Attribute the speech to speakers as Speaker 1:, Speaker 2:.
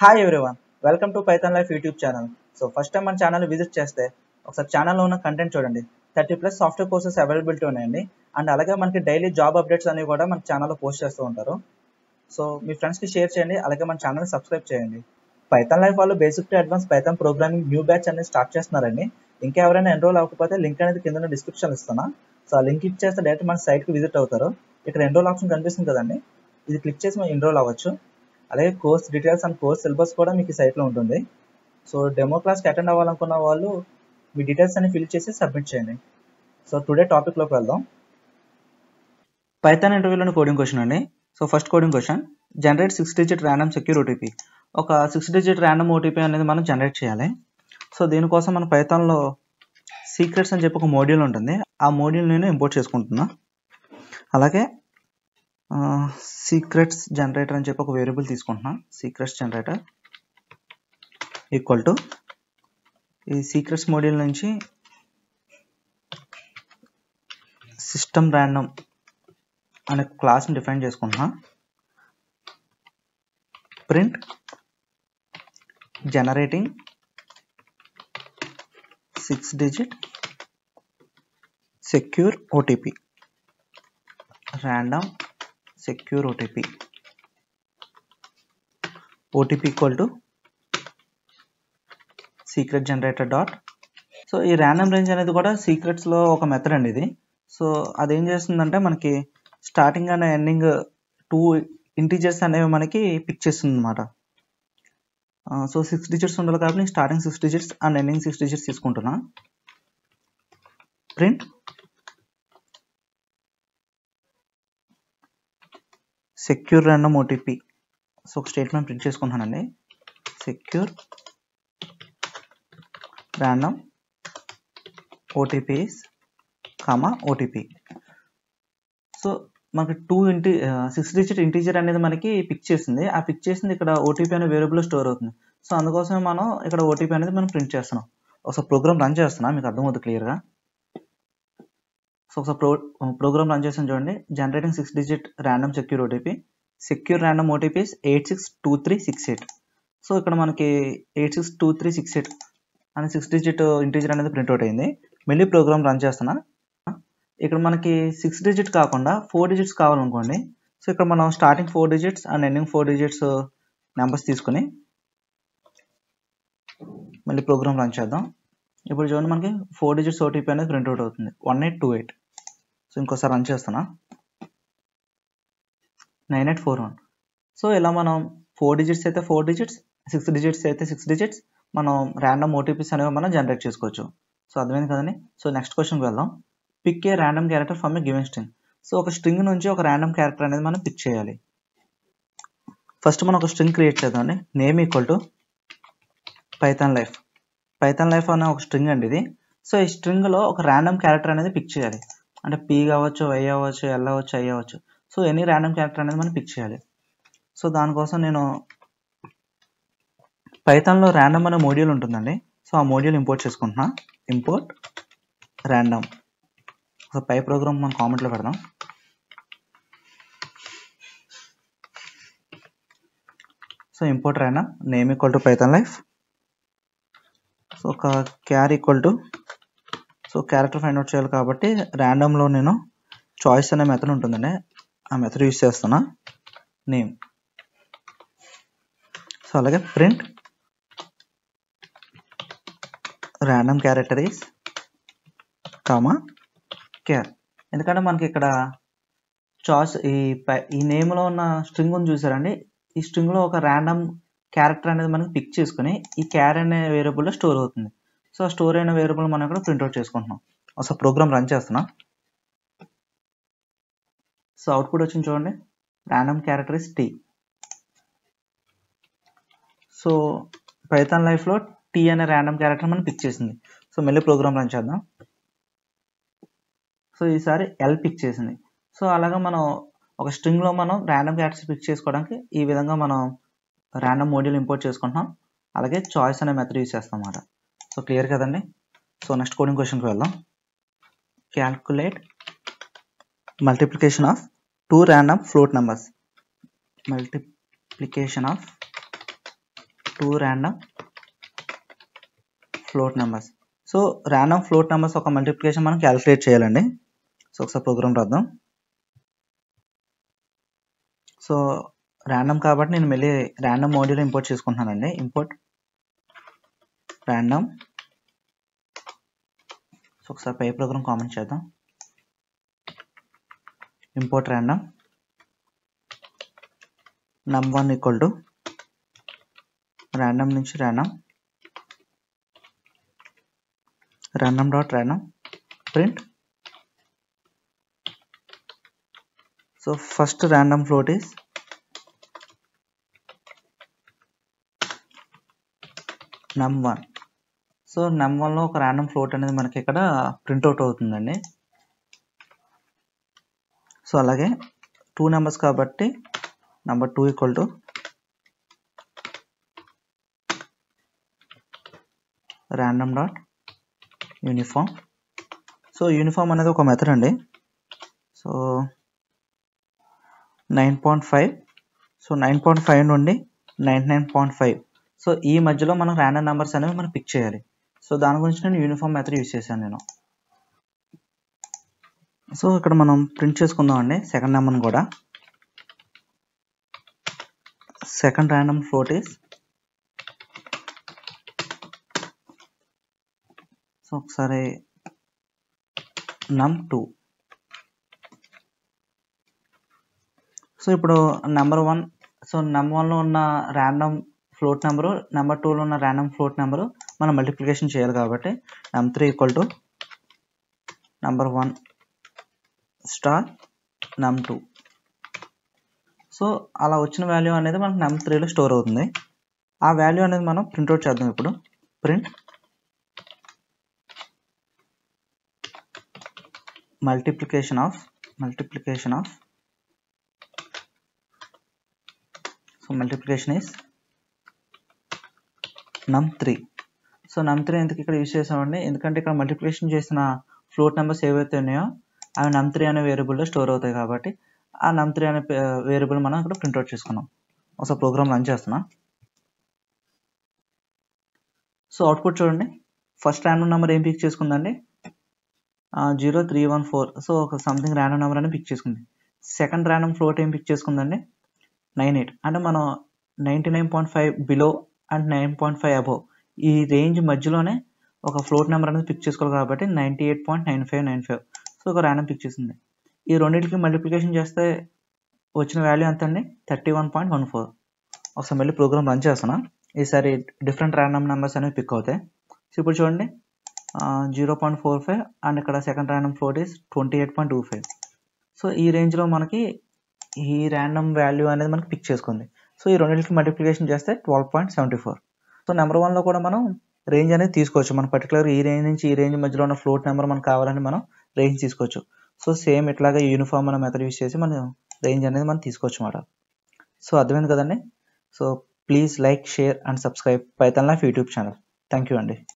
Speaker 1: Hi everyone welcome to Python life YouTube channel so first time మన channel visit చేస్తే ఒకసారి ఛానల్లో ఉన్న కంటెంట్ చూడండి thirty plus software courses availability ఉన్నాయండి అండ్ అలాగే మనకి డైలీ జాబ్ అప్డేట్స్ అనేవి కూడా మన ఛానల్లో పోస్ట్ చేస్తూ ఉంటారు సో మీ ఫ్రెండ్స్కి షేర్ చేయండి అలాగే మన ఛానల్ సబ్స్క్రైబ్ చేయండి పైథాన్ లైఫ్ వాళ్ళు basic to advance Python programming new batch అనేది స్టార్ట్ చేస్తున్నారండి ఇంకా ఎవరైనా ఎన్రోల్ అవ్వకపోతే లింక్ అనేది కింద డిస్క్రిప్షన్ ఇస్తున్నా సో ఆ లింక్ ఇచ్చేస్తే డైరెక్ట్ మన సైట్కి విజిట్ అవుతారు ఇక్కడ ఎన్రోల్ ఆప్షన్ కనిపిస్తుంది కదండి ఇది క్లిక్ చేసి మనం ఎన్రోల్ అవ్వచ్చు అలాగే course details and course syllabus కూడా మీకు ఈ సైట్లో ఉంటుంది సో డెమో క్లాస్కి అటెండ్ అవ్వాలనుకున్న వాళ్ళు మీ డీటెయిల్స్ అన్ని ఫిల్ చేసి సబ్మిట్ చేయండి సో టుడే టాపిక్లోకి వెళ్దాం పైథాన్ ఇంటర్వ్యూలోని కోడింగ్ క్వశ్చన్ అండి so first coding question generate six digit random secure OTP ఒక సిక్స్ డిజిట్ ర్యాండమ్ ఓటీపీ అనేది మనం జనరేట్ చేయాలి సో దీనికోసం మన పైథాన్లో సీక్రెట్స్ అని చెప్పి ఒక మోడ్యూల్ ఉంటుంది ఆ మోడ్యూల్ నేను ఇంపోర్ట్ చేసుకుంటున్నా అలాగే సీక్రెట్స్ జనరేటర్ అని చెప్పి ఒక వేరియబుల్ తీసుకుంటున్నా సీక్రెట్స్ జనరేటర్ ఈక్వల్ టు ఈ సీక్రెట్స్ మోడ్యూల్ నుంచి సిస్టమ్ ర్యాండమ్ అనే క్లాస్ని డిఫైన్ చేసుకుంటున్నా print generating six digit secure OTP random secure OTP. OTP equal to secret generator dot so ఈ ర్యాండమ్ రేంజ్ అనేది కూడా సీక్రెట్స్లో ఒక మెథడ్ అండి ఇది సో అదేం చేస్తుందంటే మనకి starting and ending two integers అనేవి మనకి పిక్ చేస్తుంది అనమాట సో సిక్స్ డిజిట్స్ ఉండాలి కాబట్టి starting six digits and ending six digits తీసుకుంటున్నా print secure random OTP so ఒక స్టేట్మెంట్ ప్రింట్ చేసుకుంటున్నానండి secure random OTPs comma OTP so మనకి టూ ఇంటి సిక్స్ డిజిట్ ఇంటీజర్ అనేది మనకి పిక్ చేసింది ఆ పిక్ చేసింది ఇక్కడ ఓటీపీ అనే వేరియబుల్ స్టోర్ అవుతుంది సో అందుకోసమే మనం ఇక్కడ ఓటీపీ అనేది మనం ప్రింట్ చేస్తున్నాం ఒకసారి ప్రోగ్రామ్ రన్ చేస్తున్నా మీకు అర్థమవుతుంది క్లియర్గా సో ఒకసారి ప్రో ప్రోగ్రామ్ రన్ చేసాను చూడండి generating six digit random secure OTP secure random OTPs eight six two three six eight so ఇక్కడ మనకి eight six two three six eight అని సిక్స్ డిజిట్ ఇంటీజర్ అనేది ప్రింట్అవుట్ అయింది మళ్ళీ ప్రోగ్రామ్ రన్ చేస్తున్నా ఇక్కడ మనకి సిక్స్ డిజిట్ కాకుండా ఫోర్ డిజిట్స్ కావాలనుకోండి సో ఇక్కడ మనం starting four digits and ending four digits numbers తీసుకుని మళ్ళీ ప్రోగ్రామ్ రన్ చేద్దాం ఇప్పుడు చూడండి మనకి ఫోర్ డిజిట్స్ ఓటీపీ అనేది ప్రింట్అవుట్ అవుతుంది one eight two eight so ఇంకోసారి రన్ చేస్తున్నా nine eight four one so ఇలా మనం ఫోర్ డిజిట్స్ అయితే ఫోర్ డిజిట్స్ సిక్స్ డిజిట్స్ అయితే సిక్స్ డిజిట్స్ మనం ర్యాండమ్ ఓటీపీస్ అనేవి మనం జనరేట్ చేసుకోవచ్చు సో అర్థమైంది కదండి సో నెక్స్ట్ క్వశ్చన్కి వెళ్దాం pick a random character from a given string so ఒక స్ట్రింగ్ నుంచి ఒక ర్యాండమ్ క్యారెక్టర్ అనేది మనం పిక్ చేయాలి ఫస్ట్ మనం ఒక స్ట్రింగ్ క్రియేట్ చేద్దామండి name equal to Python life Python life అనే ఒక స్ట్రింగ్ అండి ఇది సో ఈ స్ట్రింగ్లో ఒక ర్యాండమ్ క్యారెక్టర్ అనేది పిక్ చేయాలి అంటే పీ కావచ్చు వై అవ్వచ్చు ఎల్ అవ్వచ్చు ఐ అవ్వచ్చు సో ఎనీ ర్యాండమ్ క్యారెక్టర్ అనేది మనం పిక్ చేయాలి సో దానికోసం నేను పైథాన్లో ర్యాండమ్ అనే మోడ్యూల్ ఉంటుందండి సో ఆ మోడ్యూల్ ఇంపోర్ట్ చేసుకుంటున్నా ఇంపోర్ట్ ర్యాండమ్ సో పై ప్రోగ్రామ్ మనం కామెంట్లో పెడదాం so import random name equal to Python life so ఒక char equal to so character find out చేయాలి కాబట్టి ర్యాండమ్లో నేను చాయిస్ అనే మెథడ్ ఉంటుందండి ఆ మెథడ్ యూస్ చేస్తున్నా నేమ్ సో అలాగే print random character is comma char ఎందుకంటే మనకి ఇక్కడ చాయిస్ ఈ ఈ నేమ్లో ఉన్న స్ట్రింగ్ ఉంది చూసారండి ఈ స్ట్రింగ్లో ఒక ర్యాండమ్ క్యారెక్టర్ అనేది మనకి పిక్ చేసుకుని ఈ క్యార్ అనే వేరియబుల్లో స్టోర్ అవుతుంది సో స్టోర్ అయిన వేరియబుల్ మనం ఇక్కడ ప్రింట్అవుట్ చేసుకుంటున్నాం ఒకసారి ప్రోగ్రామ్ రన్ చేస్తున్నా సో అవుట్పుట్ వచ్చింది చూడండి random character is T so Python లైఫ్లో టీ అనే ర్యాండమ్ క్యారెక్టర్ మనం పిక్ చేసింది సో మళ్ళీ ప్రోగ్రామ్ రన్ చేద్దాం సో ఈసారి ఎల్ పిక్ చేసింది సో అలాగా మనం ఒక స్ట్రింగ్లో మనం ర్యాండమ్ క్యారెక్టర్స్ పిక్ చేసుకోవడానికి ఈ విధంగా మనం ర్యాండమ్ మోడ్యూల్ ఇంపోర్ట్ చేసుకుంటున్నాం అలాగే చాయిస్ అనే మెథడ్ యూస్ చేస్తాం అన్నమాట సో క్లియర్ కదండి సో నెక్స్ట్ కోడింగ్ క్వశ్చన్కి వెళ్దాం calculate multiplication of two random float numbers multiplication of two random float numbers so random float numbers ఒక మల్టిప్లికేషన్ మనం క్యాలిక్యులేట్ చేయాలండి సో ఒకసారి ప్రోగ్రామ్ రాద్దాం సో ర్యాండమ్ కాబట్టి నేను మళ్ళీ ర్యాండమ్ మోడ్యూల్ ఇంపోర్ట్ చేసుకుంటున్నానండి ఇంపోర్ట్ ర్యాండమ్ సో ఒకసారి పై ప్రోగ్రామ్ కామెంట్ చేద్దాం import random num one equal to random నుంచి random random dot random print so first random float is num1 so num1 లో ఒక random float అనేది మనకి ఇక్కడ ప్రింట్ అవుట్ అవుతుందండి సో అలాగే టూ నెంబర్స్ కాబట్టి number two equal to random dot uniform so uniform అనేది ఒక మెథడ్ అండి so nine point five so nine point five నుండి ninety nine point five so ఈ మధ్యలో మనం ర్యాండమ్ నెంబర్స్ అనేవి మనం పిక్ చేయాలి సో దాని గురించి నేను యూనిఫామ్ మెథడ్ యూస్ చేశాను నేను సో ఇక్కడ మనం ప్రింట్ చేసుకుందాం అండి సెకండ్ నెంబర్ని కూడా second random float is so ఒకసారి నమ్ టూ సో ఇప్పుడు నెంబర్ వన్ సో నెంబర్ వన్లో ఉన్న ర్యాండమ్ ఫ్లోట్ నెంబరు నెంబర్ టూలో ఉన్న ర్యాండమ్ ఫ్లోట్ నెంబరు మనం మల్టిప్లికేషన్ చేయాలి కాబట్టి number three equal to number one star num two so అలా వచ్చిన వాల్యూ అనేది మనకు నెంబర్ త్రీలో స్టోర్ అవుతుంది ఆ వాల్యూ అనేది మనం ప్రింట్అవుట్ చేద్దాం ఇప్పుడు print multiplication of multiplication of so multiplication is num3 so num3 ఎందుకు ఇక్కడ యూస్ చేసామండి ఎందుకంటే ఇక్కడ మల్టిప్లికేషన్ చేసిన ఫ్లోట్ నెంబర్స్ ఏవైతే ఉన్నాయో అవి num3 అనే వేరియబుల్లో స్టోర్ అవుతాయి కాబట్టి ఆ num3 అనే వేరియబుల్ మనం ఇక్కడ ప్రింట్అవుట్ చేసుకున్నాం ఒకసారి ప్రోగ్రామ్ రన్ చేస్తున్నా సో అవుట్పుట్ చూడండి ఫస్ట్ ర్యాండమ్ నెంబర్ ఏం పిక్ చేసుకుందండి zero three one four so ఒక సంథింగ్ ర్యాండమ్ నెంబర్ అని పిక్ చేసుకుంది సెకండ్ ర్యాండమ్ ఫ్లోట్ ఏం పిక్ చేసుకుందండి నైన్ ఎయిట్ అంటే మనం ninety nine point five below and nine point five above ఈ రేంజ్ మధ్యలోనే ఒక ఫ్లోట్ నెంబర్ అనేది పిక్ చేసుకోవాలి కాబట్టి ninety eight point nine five nine five so ఒక ర్యాండమ్ పిక్ చేసింది ఈ రెండింటికి మల్టిప్లికేషన్ చేస్తే వచ్చిన వాల్యూ ఎంత అండి thirty one point one four ఒకసారి మళ్ళీ ప్రోగ్రామ్ రన్ చేస్తున్నా ఈసారి డిఫరెంట్ ర్యాండమ్ నెంబర్స్ అనేవి పిక్ అవుతాయి సో ఇప్పుడు చూడండి zero point four five and ఇక్కడ second random float is twenty eight point two five so ఈ రేంజ్లో మనకి ఈ ర్యాండమ్ వాల్యూ అనేది మనకి పిక్ చేసుకుంది సో ఈ రెండింటికి మల్టిప్లికేషన్ చేస్తే twelve point seventy four so number వన్లో కూడా మనం రేంజ్ అనేది తీసుకోవచ్చు మన పర్టికులర్ ఈ రేంజ్ నుంచి ఈ రేంజ్ మధ్యలో ఉన్న ఫ్లోట్ నెంబర్ మనకు కావాలని మనం రేంజ్ తీసుకోవచ్చు సో సేమ్ ఇట్లాగా యూనిఫామ్ అనే మెథడ్ యూస్ చేసి మనం రేంజ్ అనేది మనం తీసుకోవచ్చు అన్నమాట సో అర్థమైంది కదండి so please like share and subscribe Python life YouTube channel thank you అండి